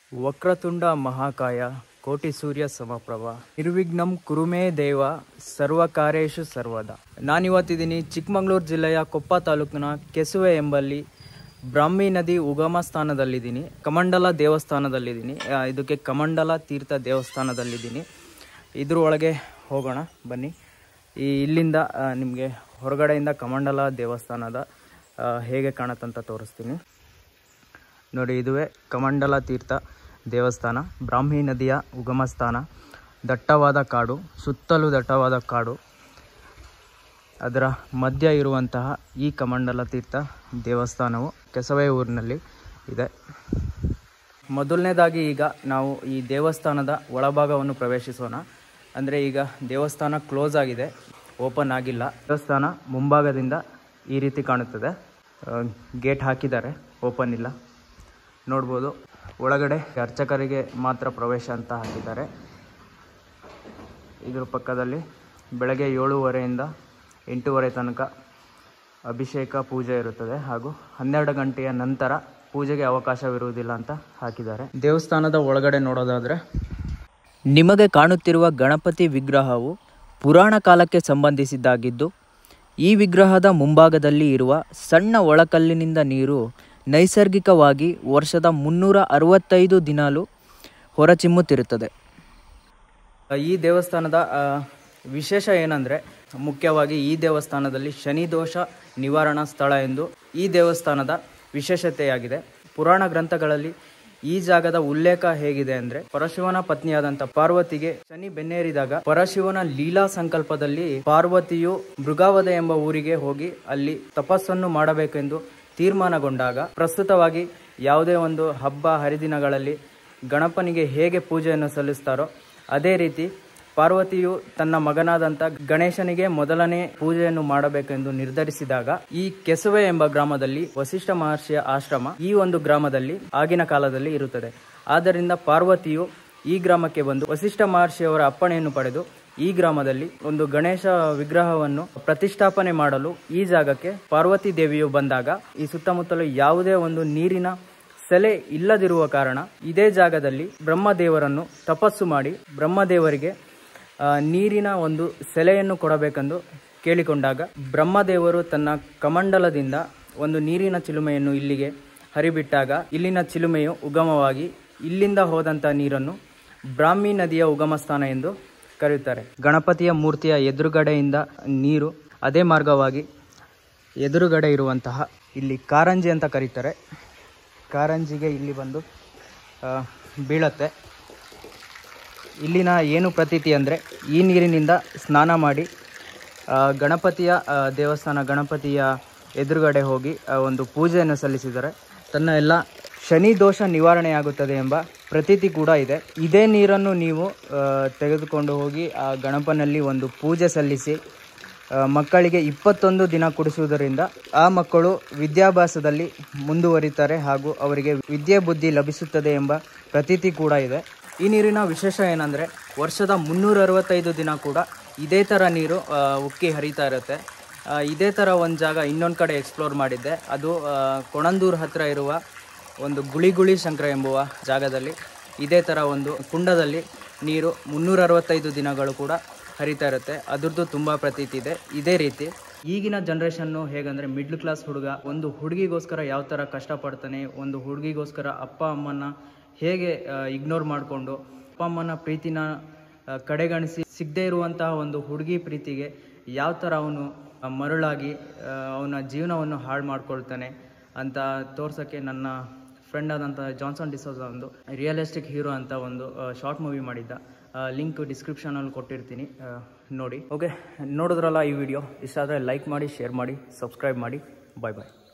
ವಕ್ರತುಂಡ ಮಹಾಕಾಯ ಕೋಟಿ ಸೂರ್ಯ ಸಮಪ್ರಭ ನಿರ್ವಿಘ್ನಂ ಕುರುಮೇ ದೇವ ಸರ್ವಕಾರೇಶು ಸರ್ವದ ನಾನಿವತ್ತಿದ್ದೀನಿ ಚಿಕ್ಕಮಗಳೂರು ಜಿಲ್ಲೆಯ ಕೊಪ್ಪ ತಾಲೂಕಿನ ಕೆಸುವೆ ಎಂಬಲ್ಲಿ ಬ್ರಾಹ್ಮಿ ನದಿ ಉಗಮ ಸ್ಥಾನದಲ್ಲಿದ್ದೀನಿ ಕಮಂಡಲ ದೇವಸ್ಥಾನದಲ್ಲಿದ್ದೀನಿ ಆ, ಇದಕ್ಕೆ ಕಮಂಡಲ ತೀರ್ಥ ದೇವಸ್ಥಾನದಲ್ಲಿದ್ದೀನಿ ಇದ್ರ ಒಳಗೆ ಹೋಗೋಣ ಬನ್ನಿ ಈ ಇಲ್ಲಿಂದ ನಿಮಗೆ ಹೊರಗಡೆಯಿಂದ ಕಮಂಡಲ ದೇವಸ್ಥಾನದ ಆ, ಹೇಗೆ ಕಾಣತ್ತಂತ ತೋರಿಸ್ತೀನಿ ನೋಡಿ ಇದುವೇ ಕಮಂಡಲ ತೀರ್ಥ ದೇವಸ್ಥಾನ ಬ್ರಾಹ್ಮಿ ನದಿಯ ಉಗಮ ಸ್ಥಾನ ದಟ್ಟವಾದ ಕಾಡು ಸುತ್ತಲೂ ದಟ್ಟವಾದ ಕಾಡು ಅದರ ಮಧ್ಯ ಇರುವಂತಹ ಈ ಕಮಂಡಲ ತೀರ್ಥ ದೇವಸ್ಥಾನವು ಕೆಸವೆ ಊರಿನಲ್ಲಿ ಇದೆ ಮೊದಲನೇದಾಗಿ ಈಗ ನಾವು ಈ ದೇವಸ್ಥಾನದ ಒಳಭಾಗವನ್ನು ಪ್ರವೇಶಿಸೋಣ ಅಂದರೆ ಈಗ ದೇವಸ್ಥಾನ ಕ್ಲೋಸ್ ಆಗಿದೆ ಓಪನ್ ಆಗಿಲ್ಲ ದೇವಸ್ಥಾನ ಮುಂಭಾಗದಿಂದ ಈ ರೀತಿ ಕಾಣುತ್ತದೆ ಗೇಟ್ ಹಾಕಿದ್ದಾರೆ ಓಪನ್ ಇಲ್ಲ ನೋಡ್ಬೋದು ಒಳಗಡೆ ಅರ್ಚಕರಿಗೆ ಮಾತ್ರ ಪ್ರವೇಶ ಅಂತ ಹಾಕಿದ್ದಾರೆ ಇದ್ರ ಪಕ್ಕದಲ್ಲಿ ಬೆಳಗ್ಗೆ ಏಳುವರೆಯಿಂದ ಎಂಟೂವರೆ ತನಕ ಅಭಿಷೇಕ ಪೂಜೆ ಇರುತ್ತದೆ ಹಾಗೂ ಹನ್ನೆರಡು ಗಂಟೆಯ ನಂತರ ಪೂಜೆಗೆ ಅವಕಾಶವಿರುವುದಿಲ್ಲ ಅಂತ ಹಾಕಿದ್ದಾರೆ ದೇವಸ್ಥಾನದ ಒಳಗಡೆ ನೋಡೋದಾದರೆ ನಿಮಗೆ ಕಾಣುತ್ತಿರುವ ಗಣಪತಿ ವಿಗ್ರಹವು ಪುರಾಣ ಕಾಲಕ್ಕೆ ಸಂಬಂಧಿಸಿದ್ದಾಗಿದ್ದು ಈ ವಿಗ್ರಹದ ಮುಂಭಾಗದಲ್ಲಿ ಇರುವ ಸಣ್ಣ ಒಳಕಲ್ಲಿನಿಂದ ನೀರು ನೈಸರ್ಗಿಕವಾಗಿ ವರ್ಷದ ಮುನ್ನೂರ ಅರವತ್ತೈದು ದಿನಾಲು ಹೊರಚಿಮ್ಮುತ್ತಿರುತ್ತದೆ ಈ ದೇವಸ್ಥಾನದ ಆ, ವಿಶೇಷ ಏನಂದರೆ ಮುಖ್ಯವಾಗಿ ಈ ದೇವಸ್ಥಾನದಲ್ಲಿ ಶನಿ ದೋಷ ನಿವಾರಣಾ ಸ್ಥಳ ಎಂದು ಈ ದೇವಸ್ಥಾನದ ವಿಶೇಷತೆಯಾಗಿದೆ ಪುರಾಣ ಗ್ರಂಥಗಳಲ್ಲಿ ಈ ಜಾಗದ ಉಲ್ಲೇಖ ಹೇಗಿದೆ ಅಂದ್ರೆ ಪರಶಿವನ ಪತ್ನಿಯಾದಂಥ ಪಾರ್ವತಿಗೆ ಶನಿ ಬೆನ್ನೇರಿದಾಗ ಪರಶಿವನ ಲೀಲಾ ಸಂಕಲ್ಪದಲ್ಲಿ ಪಾರ್ವತಿಯು ಮೃಗಾವಧ ಎಂಬ ಊರಿಗೆ ಹೋಗಿ ಅಲ್ಲಿ ತಪಸ್ಸನ್ನು ಮಾಡಬೇಕೆಂದು ತೀರ್ಮಾನಗೊಂಡಾಗ ಪ್ರಸ್ತುತವಾಗಿ ಯಾವುದೇ ಒಂದು ಹಬ್ಬ ಹರಿದಿನಗಳಲ್ಲಿ ಗಣಪನಿಗೆ ಹೇಗೆ ಪೂಜೆಯನ್ನು ಸಲ್ಲಿಸ್ತಾರೋ ಅದೇ ರೀತಿ ಪಾರ್ವತಿಯು ತನ್ನ ಮಗನಾದಂಥ ಗಣೇಶನಿಗೆ ಮೊದಲನೇ ಪೂಜೆಯನ್ನು ಮಾಡಬೇಕೆಂದು ನಿರ್ಧರಿಸಿದಾಗ ಈ ಕೆಸುವೆ ಎಂಬ ಗ್ರಾಮದಲ್ಲಿ ವಸಿಷ್ಠ ಮಹರ್ಷಿಯ ಆಶ್ರಮ ಈ ಒಂದು ಗ್ರಾಮದಲ್ಲಿ ಆಗಿನ ಕಾಲದಲ್ಲಿ ಇರುತ್ತದೆ ಆದ್ದರಿಂದ ಪಾರ್ವತಿಯು ಈ ಗ್ರಾಮಕ್ಕೆ ಬಂದು ವಸಿಷ್ಠ ಮಹರ್ಷಿಯವರ ಅಪ್ಪಣೆಯನ್ನು ಪಡೆದು ಈ ಗ್ರಾಮದಲ್ಲಿ ಒಂದು ಗಣೇಶ ವಿಗ್ರಹವನ್ನು ಪ್ರತಿಷ್ಠಾಪನೆ ಮಾಡಲು ಈ ಜಾಗಕ್ಕೆ ಪಾರ್ವತಿ ದೇವಿಯು ಬಂದಾಗ ಈ ಸುತ್ತಮುತ್ತಲು ಯಾವುದೇ ಒಂದು ನೀರಿನ ಸೆಲೆ ಇಲ್ಲದಿರುವ ಕಾರಣ ಇದೇ ಜಾಗದಲ್ಲಿ ಬ್ರಹ್ಮದೇವರನ್ನು ತಪಸ್ಸು ಮಾಡಿ ಬ್ರಹ್ಮದೇವರಿಗೆ ಆ, ನೀರಿನ ಒಂದು ಸೆಲೆಯನ್ನು ಕೊಡಬೇಕೆಂದು ಕೇಳಿಕೊಂಡಾಗ ಬ್ರಹ್ಮದೇವರು ತನ್ನ ಕಮಂಡಲದಿಂದ ಒಂದು ನೀರಿನ ಚಿಲುಮೆಯನ್ನು ಇಲ್ಲಿಗೆ ಹರಿಬಿಟ್ಟಾಗ ಇಲ್ಲಿನ ಚಿಲುಮೆಯು ಉಗಮವಾಗಿ ಇಲ್ಲಿಂದ ಹೋದಂಥ ನೀರನ್ನು ಬ್ರಾಹ್ಮಿ ನದಿಯ ಉಗಮ ಸ್ಥಾನ ಎಂದು ಕರೆಯುತ್ತಾರೆ ಗಣಪತಿಯ ಮೂರ್ತಿಯ ಎದುರುಗಡೆಯಿಂದ ನೀರು ಅದೇ ಮಾರ್ಗವಾಗಿ ಎದುರುಗಡೆ ಇರುವಂತಹ ಇಲ್ಲಿ ಕಾರಂಜಿ ಅಂತ ಕರೀತಾರೆ ಕಾರಂಜಿಗೆ ಇಲ್ಲಿ ಬಂದು ಆ, ಬೀಳತ್ತೆ ಇಲ್ಲಿನ ಏನು ಪ್ರತೀತಿ ಅಂದರೆ ಈ ನೀರಿನಿಂದ ಸ್ನಾನ ಮಾಡಿ ಆ, ಗಣಪತಿಯ ಆ, ದೇವಸ್ಥಾನ ಗಣಪತಿಯ ಎದುರುಗಡೆ ಹೋಗಿ ಆ, ಒಂದು ಪೂಜೆಯನ್ನು ಸಲ್ಲಿಸಿದರೆ ತನ್ನ ಎಲ್ಲ ಶನಿ ದೋಷ ನಿವಾರಣೆಯಾಗುತ್ತದೆ ಎಂಬ ಪ್ರತೀತಿ ಕೂಡ ಇದೆ ಇದೇ ನೀರನ್ನು ನೀವು ಆ, ತೆಗೆದುಕೊಂಡು ಹೋಗಿ ಆ ಗಣಪನಲ್ಲಿ ಒಂದು ಪೂಜೆ ಸಲ್ಲಿಸಿ ಆ, ಮಕ್ಕಳಿಗೆ ಇಪ್ಪತ್ತೊಂದು ದಿನ ಕುಡಿಸುವುದರಿಂದ ಆ ಮಕ್ಕಳು ವಿದ್ಯಾಭ್ಯಾಸದಲ್ಲಿ ಮುಂದುವರಿತಾರೆ ಹಾಗೂ ಅವರಿಗೆ ವಿದ್ಯೆ ಬುದ್ಧಿ ಲಭಿಸುತ್ತದೆ ಎಂಬ ಪ್ರತೀತಿ ಕೂಡ ಇದೆ ಈ ನೀರಿನ ವಿಶೇಷ ಏನಂದರೆ ವರ್ಷದ ಮುನ್ನೂರ ಅರವತ್ತೈದು ದಿನ ಕೂಡ ಇದೇ ಥರ ನೀರು ಆ, ಉಕ್ಕಿ ಹರಿತಾ ಇರುತ್ತೆ ಆ, ಇದೇ ಥರ ಒಂದು ಜಾಗ ಇನ್ನೊಂದು ಕಡೆ ಎಕ್ಸ್ಪ್ಲೋರ್ ಮಾಡಿದ್ದೆ ಅದು ಆ, ಕೊಣಂದೂರು ಹತ್ತಿರ ಇರುವ ಒಂದು ಗುಳಿಗುಳಿ ಶಂಕರ ಎಂಬುವ ಜಾಗದಲ್ಲಿ ಇದೇ ಥರ ಒಂದು ಕುಂಡದಲ್ಲಿ ನೀರು ಮುನ್ನೂರ ಅರವತ್ತೈದು ದಿನಗಳು ಕೂಡ ಹರಿತಾ ಇರುತ್ತೆ ಅದ್ರದ್ದು ತುಂಬ ಪ್ರತೀತಿ ಇದೆ ಇದೇ ರೀತಿ ಈಗಿನ ಜನ್ರೇಷನ್ನು ಹೇಗಂದರೆ ಮಿಡ್ಲ್ ಕ್ಲಾಸ್ ಹುಡುಗ ಒಂದು ಹುಡುಗಿಗೋಸ್ಕರ ಯಾವ ಥರ ಕಷ್ಟಪಡ್ತಾನೆ ಒಂದು ಹುಡುಗಿಗೋಸ್ಕರ ಅಪ್ಪ ಅಮ್ಮನ ಹೇಗೆ ಇಗ್ನೋರ್ ಮಾಡಿಕೊಂಡು ಅಪ್ಪ ಅಮ್ಮನ ಪ್ರೀತಿನ ಆ, ಕಡೆಗಣಿಸಿ ಸಿಗದೇ ಇರುವಂತಹ ಒಂದು ಹುಡುಗಿ ಪ್ರೀತಿಗೆ ಯಾವ ಥರ ಅವನು ಮರಳಾಗಿ ಆ, ಅವನ ಜೀವನವನ್ನು ಹಾಳು ಮಾಡ್ಕೊಳ್ತಾನೆ ಅಂತ ತೋರ್ಸೋಕ್ಕೆ ನನ್ನ ಫ್ರೆಂಡ್ ಆದಂಥ ಜಾನ್ಸನ್ ಡಿಸೋಸ ಒಂದು ರಿಯಲಿಸ್ಟಿಕ್ ಹೀರೋ ಅಂತ ಒಂದು ಶಾರ್ಟ್ ಮೂವಿ ಮಾಡಿದ್ದ ಲಿಂಕ್ ಡಿಸ್ಕ್ರಿಪ್ಷನಲ್ಲಿ ಕೊಟ್ಟಿರ್ತೀನಿ ಆ, ನೋಡಿ ಓಕೆ ನೋಡಿದ್ರಲ್ಲ ಈ ವಿಡಿಯೋ ಇಷ್ಟ ಆದರೆ ಲೈಕ್ ಮಾಡಿ ಶೇರ್ ಮಾಡಿ ಸಬ್ಸ್ಕ್ರೈಬ್ ಮಾಡಿ ಬಾಯ್ ಬಾಯ್